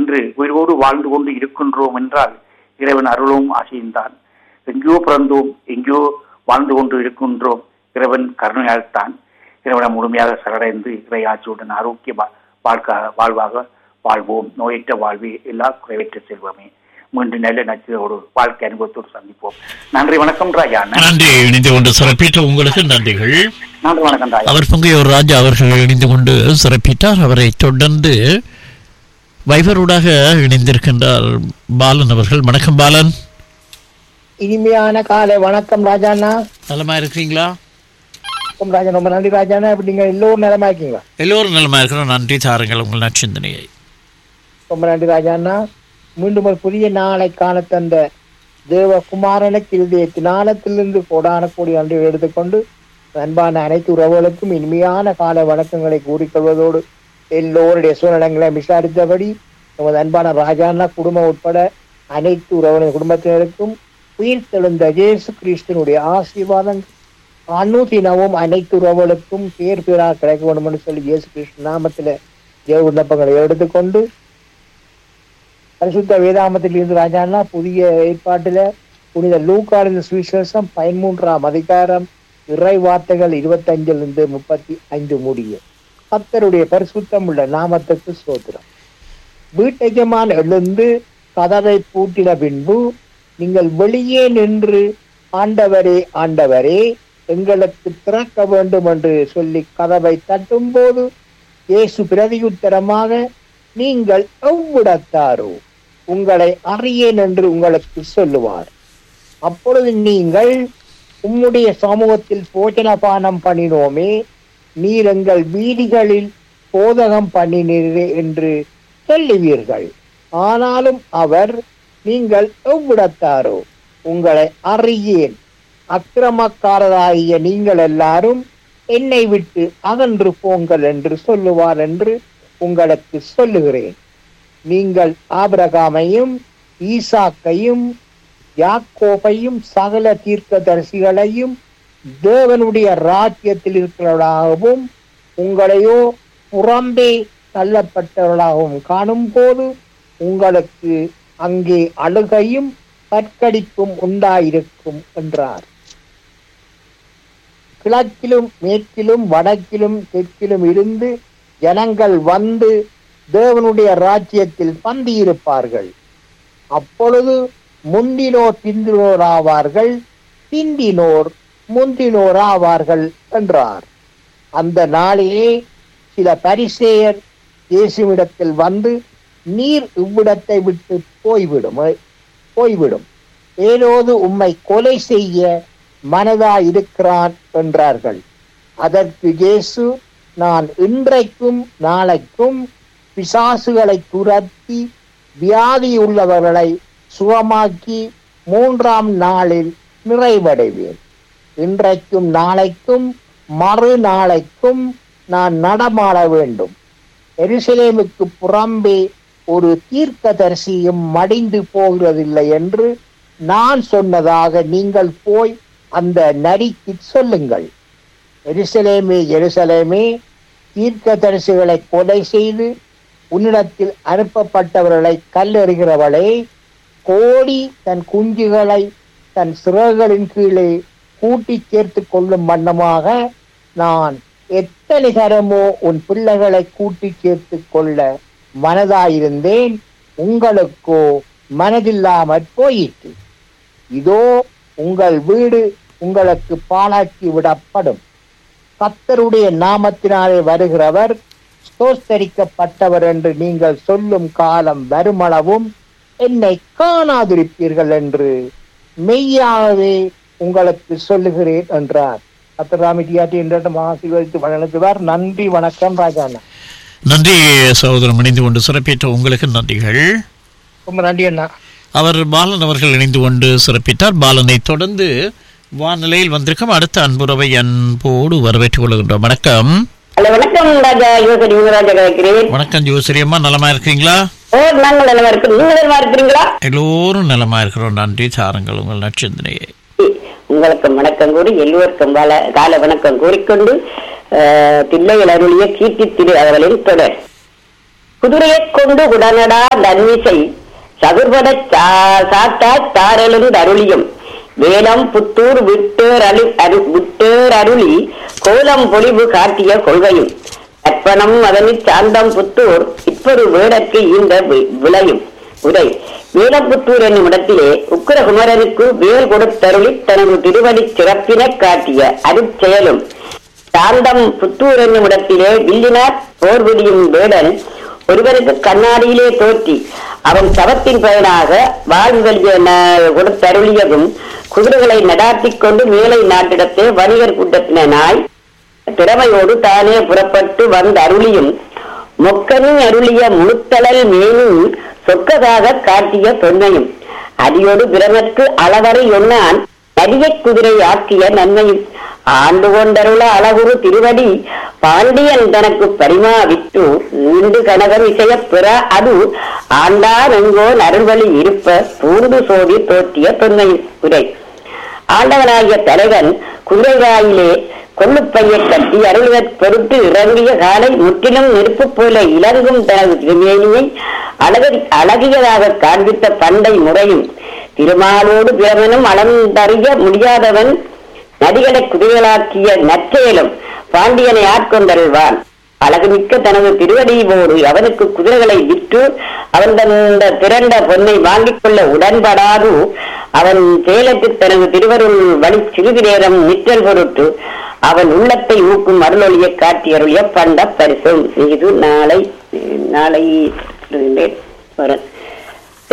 இன்று உயிரோடு வாழ்ந்து கொண்டு இருக்கின்றோம் என்றால் இறைவன் அருளும் ஆசையும்தான் எங்கேயோ பிறந்தோம் எங்கேயோ வாழ்ந்து கொண்டு இருக்கின்றோம் இறைவன் கருணையால் தான் இறைவனை முழுமையாக சரணடைந்து இறையாட்சியுடன் ஆரோக்கிய வா- வாழ்க்கை வாழ்வாக வாழ்வோம் நோயற்ற வாழ்வே எல்லா குறைவற்ற செல்வமே மீண்டும் நல்ல நச்சோடு வாழ்க்கை அனுபவத்தோடு சந்திப்போம் நன்றி வணக்கம் ராஜா அண்ணா. நன்றி இணைந்து கொண்டு சிறப்பித்த உங்களுக்கு நன்றிகள் நன்றி வணக்கம் ராஜா அவர் பொங்கையோர் ராஜா அவர்கள் இணைந்து கொண்டு சிறப்பித்தார் அவரை தொடர்ந்து வைபரூடாக இணைந்திருக்கின்றார் பாலன் அவர்கள் வணக்கம் பாலன் இனிமையான காலை வணக்கம் ராஜாண்ணா நலமா இருக்கிறீங்களா வணக்கம் ராஜா ரொம்ப நன்றி ராஜாண்ணா இப்படி நீங்க எல்லோரும் நிலமா இருக்கீங்களா எல்லோரும் நலமா இருக்கிறோம் நன்றி தாருங்கள் உங்கள் நற்சிந்தனையை ரொம்ப நன்றி ராஜாண்ணா மீண்டும் ஒரு புதிய நாளை காண தந்த தேவகுமாரனுக்கு இறுதிய நாளத்திலிருந்து கோடான கோடி நன்றிகள் எடுத்துக்கொண்டு அன்பான அனைத்து உறவுகளுக்கும் இனிமையான கால வணக்கங்களை கூறிக்கொள்வதோடு எல்லோருடைய சூழ்நிலங்களை விசாரித்தபடி நமது அன்பான ராஜாண்ணா குடும்பம் உட்பட அனைத்து உறவினர் குடும்பத்தினருக்கும் உயிர் தெழுந்த இயேசு கிறிஸ்தனுடைய ஆசீர்வாதங்கள் அனுதினமும் அனைத்து உறவுகளுக்கும் பேர் பேராக கிடைக்க வேண்டும் என்று சொல்லி இயேசு கிறிஸ்து நாமத்தில் தேவ விண்ணப்பங்களை எடுத்துக்கொண்டு பரிசுத்த வேதாமத்தில் இருந்து ராஜாண்ணா புதிய ஏற்பாட்டில புனித லூக்காரின் சுவிசேஷம் பதிமூன்றாம் அதிகாரம் இறை வார்த்தைகள் இருபத்தஞ்சிலிருந்து முப்பத்தி ஐந்து முடிய கர்த்தருடைய பரிசுத்தம் உள்ள நாமத்துக்கு சோத்திரம் வீட்டெஜமான் எழுந்து கதவை பூட்டின பின்பு நீங்கள் வெளியே நின்று ஆண்டவரே ஆண்டவரே எங்களுக்கு திறக்க வேண்டும் என்று சொல்லி கதவை தட்டும்போது இயேசு பிரதியுத்தரமாக நீங்கள் எவ்விடத்தாரோ உங்களை அறியேன் என்று உங்களுக்கு சொல்லுவார் அப்பொழுது நீங்கள் உம்முடைய சமூகத்தில் போஜனபானம் பண்ணினோமே நீர் எங்கள் வீதிகளில் போதகம் பண்ணினீரே என்று சொல்லுவீர்கள் ஆனாலும் அவர் நீங்கள் எவ்விடத்தாரோ உங்களை அறியேன் அக்கிரமக்காரராகிய நீங்கள் எல்லாரும் என்னை விட்டு அகன்று போங்கள் என்று சொல்லுவார் என்று உங்களுக்கு சொல்லுகிறேன் நீங்கள் ஆபிரகாமையும் ஈசாக்கையும் யாக்கோபையும் சகல தீர்க்கதரிசிகளையும் தேவனுடைய ராஜ்யத்தில் இருக்கிறவர்களாகவும் உங்களையோ புறம்பே தள்ளப்பட்டவர்களாகவும் காணும் போது உங்களுக்கு அங்கே அழுகையும் கற்கடிப்பும் உண்டாயிருக்கும் என்றார் கிழக்கிலும் மேற்கிலும் வடக்கிலும் தெற்கிலும் இருந்து ஜனங்கள் வந்து தேவனுடைய ராஜ்யத்தில் பந்தியிருப்பார்கள் அப்பொழுது முந்தினோர் பிந்தினோர் ஆவார்கள் பிந்தினோர் முந்தினோர் ஆவார்கள் என்றார் அந்த நாளிலே சில பரிசேயர் இயேசுவிடத்தில் வந்து நீர் இவ்விடத்தை விட்டு போய்விடும் போய்விடும் ஏனோது உம்மை கொலை செய்ய மனதா இருக்கிறான் என்றார்கள் அதற்கு இயேசு நான் இன்றைக்கும் நாளைக்கும் பிசாசுகளை துரத்தி வியாதி உள்ளவர்களை சுகமாக்கி மூன்றாம் நாளில் நிறைவடைவேன் இன்றைக்கும் நாளைக்கும் மறுநாளைக்கும் நான் நடமாட வேண்டும் எருசலேமுக்கு புறம்பே ஒரு தீர்க்கதரிசியும் மடிந்து போகிறதில்லை என்று நான் சொன்னதாக நீங்கள் போய் அந்த நரிக்கு சொல்லுங்கள் எருசலேமே எருசலேமே தீர்க்கதரிசிகளை கொலை செய்து உன்னிடத்தில் அனுப்பப்பட்டவர்களை கல்லெறிகிறவளே கோடி தன் குஞ்சுகளை தன் சிறகுகளின் கீழே கூட்டி சேர்த்து கொள்ளும் வண்ணமாக நான் எத்தனை தரமோ உன் பிள்ளைகளை கூட்டி சேர்த்து கொள்ள மனதாயிருந்தேன் உங்களுக்கோ மனதில்லாமற் போயிற்று இதோ உங்கள் வீடு உங்களுக்கு பாழாக்கி விடப்படும் கத்தருடைய நாமத்தினாலே வருகிறவர் ஸ்தோஸ்தரிக்கப்பட்டவர் என்று நீங்கள் சொல்லும் காலம் வருமளவும் என்னை காணாதிருப்பீர்கள் என்று மெய்யாகவே உங்களுக்கு சொல்லுகிறேன் என்றார் கத்தராமிட்டியாட்டி என்றும் ஆசீர்வதித்து வழங்குவார் நன்றி வணக்கம் ராஜாண்ணா நன்றி சகோதரன் இணைந்து கொண்டு சிறப்பித்த உங்களுக்கு நன்றிகள் ரொம்ப நன்றி அண்ணா அவர் பாலன் அவர்கள் இணைந்து கொண்டு சிறப்பித்தார் பாலனை தொடர்ந்து வானிலையில் வந்திருக்கும் அடுத்த அன்புறவை அன்போடு வரவேற்றுக் கொள்கின்றோம் வணக்கம் ஹலோ வணக்கம் ராஜா யுவசரி யுவராஜா கேட்கிறேன் வணக்கம் ஜோசிரி அம்மா நலமா இருக்கிறீங்களா ஓ நாங்கள் நல்லா இருக்கோம் நீங்க நல்லா இருக்கிறீங்களா எல்லோரும் நலமா இருக்கிறோம் நன்றி சாருங்கள் உங்கள் நற்சிந்தனையை உங்களுக்கு வணக்கம் கூறி எல்லோருக்கும் கால கால வணக்கம் கூறிக்கொண்டு அஹ், பிள்ளைகள் அருளிய கீர்த்தி திரு அவர்களின் தொடர் குதிரையைக் கொண்டு உடனடா நன்மிசை சதுர்பட சாத்தாய் தாரலும் அருளியும் வேலம் புத்தூர் விட்டேர் அரு அரு விட்டேர் அருளி கோலம் பொலிவு காட்டிய கொள்கையும் அர்ப்பணம் அதனில் சாந்தம் புத்தூர் இப்பொரு வேடற்கு இந்த வி- விளையும் உரை வேலப்புத்தூர் என்னும் இடத்திலே உக்கிரகுமரனுக்கு வேல் கொடுத்தருளி தனது திருவடி சிறப்பினைக் காட்டிய அருட்செயலும் சாந்தம் புத்தூர் என்னும் இடத்திலே வில்லினார் போர் புரியும் வேடன் ஒருவருக்கு கண்ணாடியிலே தோற்றி அவன் சவத்தின் பயனாக வாழ்வுகளிய கொடுத்தருளியதும் குதிரைகளை நடாத்திக் கொண்டு மேலை நாட்டிடத்தே வணிகர் கூட்டத்தினாய் திறமையோடு தானே புறப்பட்டு வந்த அருளியும் மொக்கனின் அருளிய முழுத்தளல் மேலும் சொக்கதாக காட்டிய தொன்மையும் அடியோடு பிறமற்கு அளவரை எண்ணான் நடிகை குதிரை ஆக்கிய நன்மையும் ஆண்டு கொண்டருள அழகுரு திருவடி பாண்டியன் தனக்கு பரிமாவிட்டு நீண்டு கனகம் இசையப் பெற அது ஆண்டான் எங்கோ அருள்வழி இருப்ப பூண்டு சோதி தோற்றிய தொன்மையும் உரை ஆண்டவனாகிய தலைவன் குதிரைவாயிலே கொள்ளுப்பையை கட்டி அருள்வற் பொருட்டு இறங்கிய காலை முற்றிலும் நெருப்பு போல இலங்கும் தனது திருமேனியை அழகு அழகியதாக காண்பித்த பண்டை முறையும் திருமாலோடு பிரமனும் அளந்தறிய முடியாதவன் நதிகளை குதிரைகளாக்கிய நற்செயலும் பாண்டியனை ஆட்கொண்டருள்வான் அழகுமிக்க தனது திருவடியோடு அவனுக்கு குதிரைகளை விற்று அவன் தந்த திரண்ட பொன்னை வாங்கிக் கொள்ள உடன்படாது அவன் சேலத்து தனது திருவருள் வழி சிறிது நேரம் நிற்றல் பொருட்டு அவன் உள்ளத்தை ஊக்கும் அருளொளியை காட்டியருளிய பண்ட பரிசும் இது நாளை நாளை வர